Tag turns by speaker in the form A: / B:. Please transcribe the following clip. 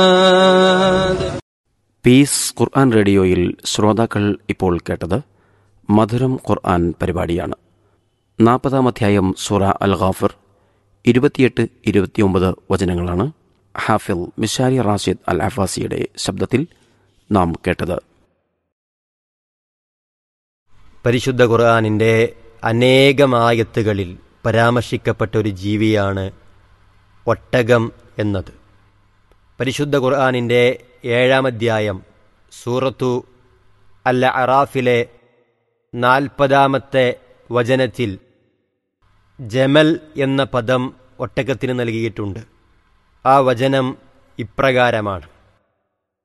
A: piece ഖുർആൻ റേഡിയോയിൽ ശ്രോതാക്കൾ ഇപ്പോൾ കേട്ടത് മധുരം ഖുർആൻ പരിപാടിയാണ് നാൽപ്പതാം അധ്യായം സുറ അൽ ഖാഫിർ ഇരുപത്തിയെട്ട് ഇരുപത്തിയൊമ്പത് വചനങ്ങളാണ് ഹാഫിൽ മിഷാരി റാഷിദ് അൽ അഫാസിയുടെ ശബ്ദത്തിൽ നാം കേട്ടത്
B: പരിശുദ്ധ ഖുർആാനിൻ്റെ അനേകമായത്തുകളിൽ പരാമർശിക്കപ്പെട്ട ഒരു ജീവിയാണ് ഒട്ടകം എന്നത് പരിശുദ്ധ ഖുർആാനിൻ്റെ ഏഴാം അധ്യായം സൂറത്തു അൽ അറാഫിലെ നാൽപ്പതാമത്തെ വചനത്തിൽ ജമൽ എന്ന പദം ഒട്ടകത്തിന് നൽകിയിട്ടുണ്ട് ആ വചനം ഇപ്രകാരമാണ്